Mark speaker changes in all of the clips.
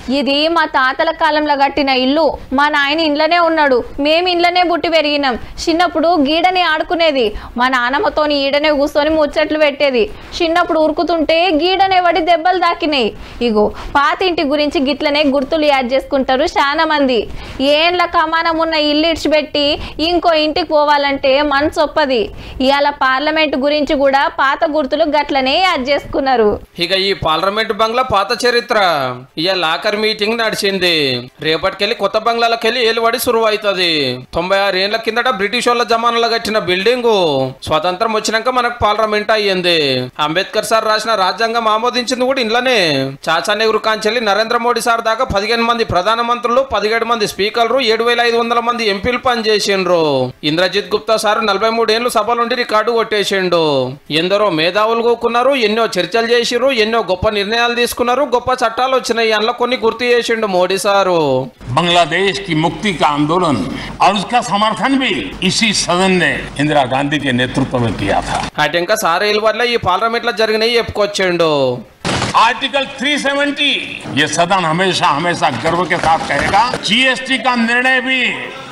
Speaker 1: ఇది మా తాతల కాలంలో కట్టిన ఇల్లు మా నాయన ఇంట్లోనే ఉన్నాడు మేము ఇంట్లోనే పుట్టి పెరిగినాం చిన్నప్పుడు గీడని ఆడుకునేది మా నాన్నమ్మతోని ఈడనే కూర్చొని ముచ్చట్లు పెట్టేది చిన్నప్పుడు ఉరుకుతుంటే గీడనే పడి దెబ్బలు తాకినాయి ఇగో పాత ఇంటి గురించి గిట్లనే గుర్తులు యాడ్ చేసుకుంటారు చాలా మంది ఏండ్ల కమానం ఉన్న ఇల్లు ఇడిచిపెట్టి ఇంకో ఇంటికి పోవాలంటే మనసు ఒప్పది ఇవాళ పార్లమెంట్ గురించి కూడా పాత గుర్తులు గట్లనే యాడ్ చేసుకున్నారు
Speaker 2: ఇక ఈ పార్లమెంట్ బంగ్లా పాత చరిత్ర ఇక లాకర్ మీటింగ్ నడిచింది రేపటికెళ్ళి కొత్త బంగ్లాలకెళ్ళి ఏలుబడి సురువు అవుతుంది తొంభై ఆరు ఏళ్ల కిందట బ్రిటిష్ వాళ్ళ జమానాలో కట్టిన బిల్డింగ్ స్వతంత్రం వచ్చినాక మనకు పార్లమెంట్ అయ్యింది అంబేద్కర్ సార్ రాసిన రాజ్యాంగం ఆమోదించింది కూడా ఇంట్లోనే చాచా నెహ్రూ కాంచెల్లి నరేంద్ర మోడీ సార్ దాకా పదిహేను మంది ప్రధానమంత్రులు పదిహేడు మంది స్పీకర్లు ఏడు వేల ఐదు వందల మంది ఎంపీలు పనిచేసిండ్రు ఇంద్రజిత్ గుప్తా సార్ నలభై మూడు ఏళ్ళు సభలుండి రికార్డు కొట్టేసిండు ఎందరో మేధావులు కూకున్నారు ఎన్నో చర్చలు చేసిర్రు ఎన్నో గొప్ప నిర్ణయాలు తీసుకున్నారు గొప్ప చట్టాలు వచ్చినాయి అందులో కొన్ని గుర్తు చేసిండు మోడీ సారు
Speaker 3: बांग्लादेश की मुक्ति का आंदोलन और उसका समर्थन भी इसी सदन ने इंदिरा गांधी के नेतृत्व में किया था
Speaker 2: అటు ఇంకా సారేళ్ళ వల్ల ఈ పార్లమెంట్ లో జరిగినాయి చెప్పుకొచ్చిండు
Speaker 3: आर्टिकल 370 ये सदन हमेशा हमेशा गर्व के साथ कहेगा जीएसटी का निर्णय भी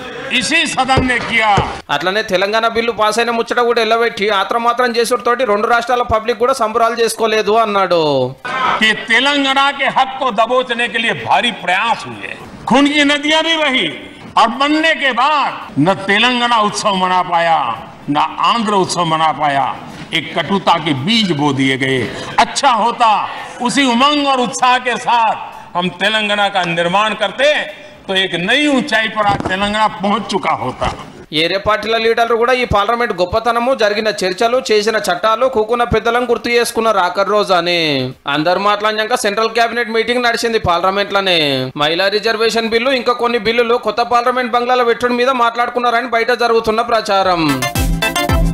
Speaker 3: इसी सदन ने किया
Speaker 2: అట్లనే తెలంగాణ బిల్లు పాస్ అయిన ముచ్చట కూడా ఎల్లబెట్టి ఆత్రమాత్రం చేసుడితోటి రెండు రాష్ట్రాల పబ్లిక్ కూడా సంబరాలు చేసుకోలేదు అన్నాడు
Speaker 3: कि तेलंगाना के हक को दबोचने के लिए भारी प्रयास हुए खून की नदियां भी बही और बनने के बाद न तेलंगाना उत्सव मना पाया न आंध्र उत्सव मना पाया एक कटुता के बीज बो दिए गए अच्छा होता उसी उमंग और उत्साह के साथ हम तेलंगाना का निर्माण करते तो एक नई ऊंचाई पर आज तेलंगाना पहुंच चुका होता
Speaker 2: ఏరే పార్టీల లీడర్లు కూడా ఈ పార్లమెంట్ గొప్పతనము జరిగిన చర్చలు చేసిన చట్టాలు కూకున్న పెద్దలను గుర్తు చేసుకున్నారు ఆఖరి రోజు అని అందరు మాట్లాడినాక సెంట్రల్ కేబినెట్ మీటింగ్ నడిచింది పార్లమెంట్ లోనే మహిళా రిజర్వేషన్ బిల్లు ఇంకా కొన్ని బిల్లులు కొత్త పార్లమెంట్ బంగ్లాల పెట్టుడు మీద మాట్లాడుకున్నారని బయట జరుగుతున్న ప్రచారం